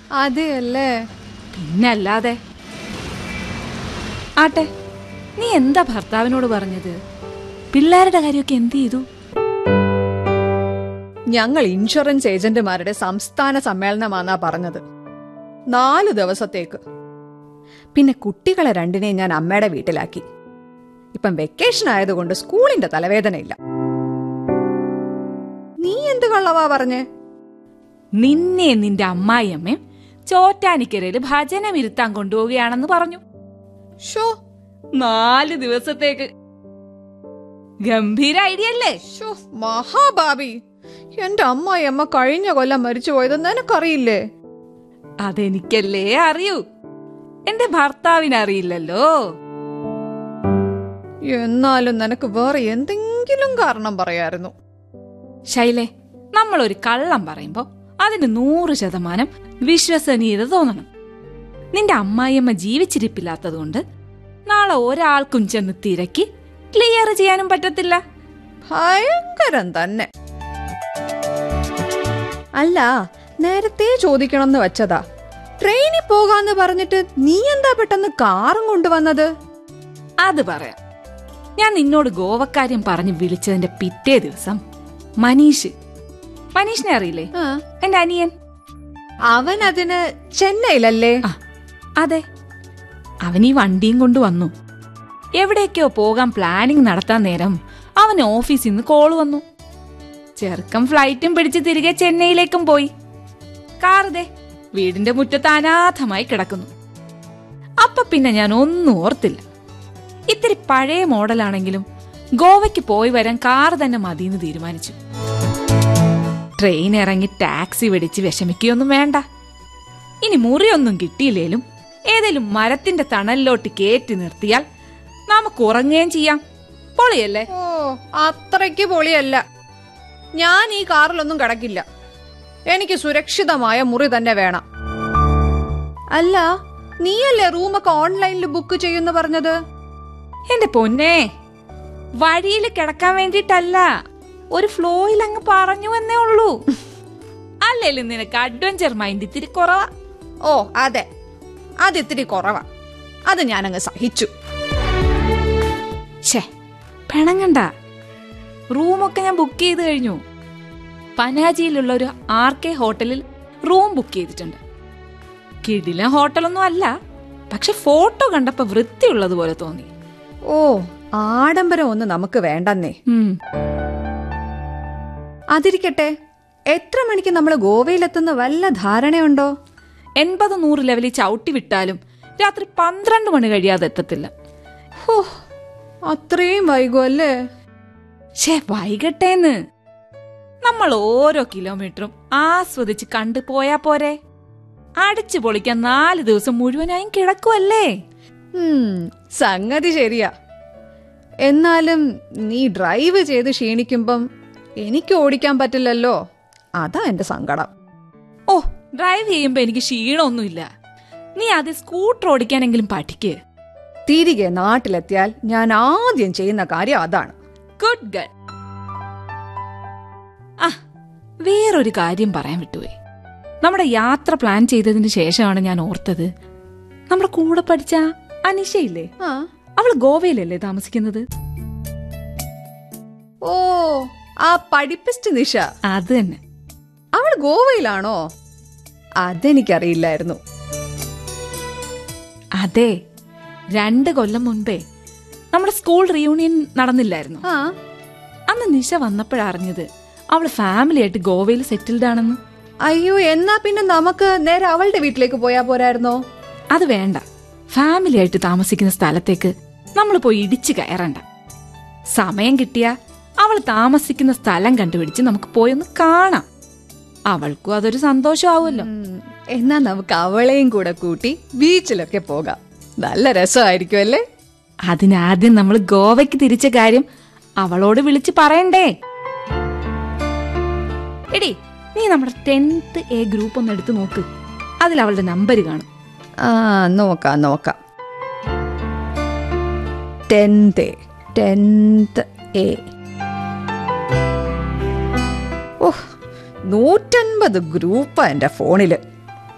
അതെയല്ലേ പിന്നല്ലാതെ ആട്ടെ നീ എന്താ ഭർത്താവിനോട് പറഞ്ഞത് പിള്ളേരുടെ കാര്യമൊക്കെ എന്ത് ചെയ്തു ഞങ്ങൾ ഇൻഷുറൻസ് ഏജന്റുമാരുടെ സംസ്ഥാന സമ്മേളനമാന്നാ പറഞ്ഞത് നാല് ദിവസത്തേക്ക് പിന്നെ കുട്ടികളെ രണ്ടിനെയും ഞാൻ അമ്മയുടെ വീട്ടിലാക്കി ഇപ്പം വെക്കേഷൻ ആയതുകൊണ്ട് സ്കൂളിന്റെ തലവേദനയില്ല നീ എന്ത് കള്ളവാ പറഞ്ഞേ നിന്നെ നിന്റെ അമ്മായിയമ്മയും ചോറ്റാനിക്കരയില് ഭജനം ഇരുത്താൻ കൊണ്ടുപോവുകയാണെന്ന് പറഞ്ഞു ഷോ നാല് ദിവസത്തേക്ക് ഗംഭീര ഐഡിയ അല്ലേ ഷോ മഹാഭാബി എന്റെ അമ്മായിയമ്മ കഴിഞ്ഞ കൊല്ലം മരിച്ചുപോയത് നിനക്കറിയില്ലേ അതെനിക്കല്ലേ അറിയൂ എന്റെ ഭർത്താവിന് അറിയില്ലല്ലോ എന്നാലും നിനക്ക് വേറെ എന്തെങ്കിലും കാരണം പറയായിരുന്നു ശൈലേ നമ്മൾ ഒരു കള്ളം പറയുമ്പോ അതിന് നൂറ് ശതമാനം വിശ്വസനീയത തോന്നണം നിന്റെ അമ്മായിയമ്മ ജീവിച്ചിരിപ്പില്ലാത്തതുകൊണ്ട് നാളെ ഒരാൾക്കും ചെന്ന് തിരക്കി ക്ലിയർ ചെയ്യാനും പറ്റത്തില്ല ഭയങ്കരം തന്നെ അല്ല നേരത്തെ ചോദിക്കണമെന്ന് വെച്ചതാ ട്രെയിനിൽ പോകാന്ന് പറഞ്ഞിട്ട് നീ എന്താ പെട്ടെന്ന് കാറും കൊണ്ടുവന്നത് അത് പറയാം ഞാൻ നിന്നോട് ഗോവക്കാര്യം പറഞ്ഞ് വിളിച്ചതിന്റെ പിറ്റേ ദിവസം മനീഷ് മനീഷിനെ അറിയില്ലേ എന്റെ അനിയൻ അവൻ അതിന് ചെന്നൈയിലല്ലേ ആ അതെ അവൻ ഈ വണ്ടിയും കൊണ്ട് വന്നു എവിടേക്കോ പോകാൻ പ്ലാനിങ് നടത്താൻ നേരം അവന് ഓഫീസിൽ നിന്ന് കോള് വന്നു ചെറുക്കം ഫ്ലൈറ്റും പിടിച്ച് തിരികെ ചെന്നൈയിലേക്കും പോയി കാറുതേ വീടിന്റെ മുറ്റത്ത് അനാഥമായി കിടക്കുന്നു അപ്പൊ പിന്നെ ഞാൻ ഒന്നും ഓർത്തില്ല ഇത്തിരി പഴയ മോഡലാണെങ്കിലും ഗോവയ്ക്ക് പോയി വരാൻ കാർ തന്നെ മതിയെന്ന് തീരുമാനിച്ചു ട്രെയിൻ ഇറങ്ങി ടാക്സി വെടിച്ച് വിഷമിക്കുകയൊന്നും വേണ്ട ഇനി മുറിയൊന്നും കിട്ടിയില്ലേലും ഏതേലും മരത്തിന്റെ തണലിലോട്ട് കയറ്റി നിർത്തിയാൽ നമുക്ക് ഉറങ്ങുകയും ചെയ്യാം പൊളിയല്ലേ ഓ അത്രയ്ക്ക് പൊളിയല്ല ഞാൻ ഈ കാറിലൊന്നും കിടക്കില്ല എനിക്ക് സുരക്ഷിതമായ മുറി തന്നെ വേണം അല്ല നീയല്ലേ റൂമൊക്കെ ഓൺലൈനിൽ ബുക്ക് ചെയ്യുന്നു പറഞ്ഞത് എന്റെ പൊന്നേ വഴിയിൽ കിടക്കാൻ വേണ്ടിയിട്ടല്ല ഒരു ഫ്ലോയിൽ അങ്ങ് പറഞ്ഞു എന്നേ ഉള്ളൂ അല്ലേലും നിനക്ക് അഡ്വഞ്ചർ മൈൻഡ് ഇത്തിരി കുറവാ ഓ അതെ അത് ഇത്തിരി കുറവാ അത് ഞാനങ്ങ് സഹിച്ചു ഛേ പിണങ്ങണ്ട റൂമൊക്കെ ഞാൻ ബുക്ക് ചെയ്ത് കഴിഞ്ഞു പനാജിയിലുള്ള ഒരു ആർ കെ ഹോട്ടലിൽ റൂം ബുക്ക് ചെയ്തിട്ടുണ്ട് കിടില ഹോട്ടലൊന്നും അല്ല പക്ഷെ ഫോട്ടോ കണ്ടപ്പോ വൃത്തിയുള്ളതുപോലെ തോന്നി ഓ ആഡംബരം ഒന്നും നമുക്ക് വേണ്ടെന്നേ ഉം. അതിരിക്കട്ടെ എത്ര മണിക്ക് നമ്മൾ ഗോവയിലെത്തുന്ന വല്ല ധാരണയുണ്ടോ എൺപത് നൂറ് ലെവലിൽ ചവിട്ടി വിട്ടാലും രാത്രി പന്ത്രണ്ട് മണി കഴിയാതെ എത്തത്തില്ല ഹോ അത്രയും വൈകുമല്ലേ ഷേ വൈകട്ടേന്ന് നമ്മൾ ഓരോ കിലോമീറ്ററും ആസ്വദിച്ച് കണ്ടു പോയാ പോരെ അടിച്ചു പൊളിക്കാൻ നാല് ദിവസം മുഴുവനായും കിടക്കുമല്ലേ ഉം, സംഗതി ശരിയാ എന്നാലും നീ ഡ്രൈവ് ചെയ്ത് ക്ഷീണിക്കുമ്പം എനിക്ക് ഓടിക്കാൻ പറ്റില്ലല്ലോ അതാ എന്റെ സങ്കടം ഓ ഡ്രൈവ് ചെയ്യുമ്പോ എനിക്ക് ക്ഷീണമൊന്നുമില്ല നീ ആദ്യം സ്കൂട്ടർ ഓടിക്കാനെങ്കിലും പഠിക്ക് തിരികെ നാട്ടിലെത്തിയാൽ ഞാൻ ആദ്യം ചെയ്യുന്ന കാര്യം അതാണ് ഗുഡ് ഗൾ ആ വേറൊരു കാര്യം പറയാൻ വിട്ടുപോയി നമ്മുടെ യാത്ര പ്ലാൻ ചെയ്തതിന് ശേഷമാണ് ഞാൻ ഓർത്തത് നമ്മുടെ കൂടെ പഠിച്ച അനിഷയില്ലേ ആ അവൾ ഗോവയിലല്ലേ താമസിക്കുന്നത് ഓ ആ പഠിപ്പിസ്റ്റ് നിഷ അത് തന്നെ അവൾ ഗോവയിലാണോ അതെനിക്കറിയില്ലായിരുന്നു അതെ രണ്ട് കൊല്ലം മുൻപേ നമ്മുടെ സ്കൂൾ റീയൂണിയൻ നടന്നില്ലായിരുന്നു ആ അന്ന് നിശ വന്നപ്പോഴറിഞ്ഞത് അവൾ ഫാമിലി ആയിട്ട് ഗോവയിൽ സെറ്റിൽഡ് ആണെന്ന് അയ്യോ എന്നാ പിന്നെ നമുക്ക് നേരെ അവളുടെ വീട്ടിലേക്ക് പോയാ പോരായിരുന്നോ അത് വേണ്ട ഫാമിലി ആയിട്ട് താമസിക്കുന്ന സ്ഥലത്തേക്ക് നമ്മൾ പോയി ഇടിച്ചു കയറണ്ട സമയം കിട്ടിയാ അവൾ താമസിക്കുന്ന സ്ഥലം കണ്ടുപിടിച്ച് നമുക്ക് പോയൊന്ന് കാണാം അവൾക്കും അതൊരു സന്തോഷമാവുമല്ലോ ഉം, എന്നാ നമുക്ക് അവളെയും കൂടെ കൂട്ടി ബീച്ചിലൊക്കെ പോകാം നല്ല രസമായിരിക്കും അല്ലേ അതിനാദ്യം നമ്മൾ ഗോവയ്ക്ക് തിരിച്ച കാര്യം അവളോട് വിളിച്ച് പറയണ്ടേ എടി നീ നമ്മുടെ ടെൻത്ത് എ ഗ്രൂപ്പ് ഒന്ന് എടുത്ത് നോക്ക് അതിൽ അവളുടെ നമ്പർ കാണും ആ നോക്കാം നോക്കാം ടെൻത്ത് ടെൻത്ത് എ ഓഹ് നൂറ്റൻപത് ഗ്രൂപ്പാ എൻ്റെ ഫോണില്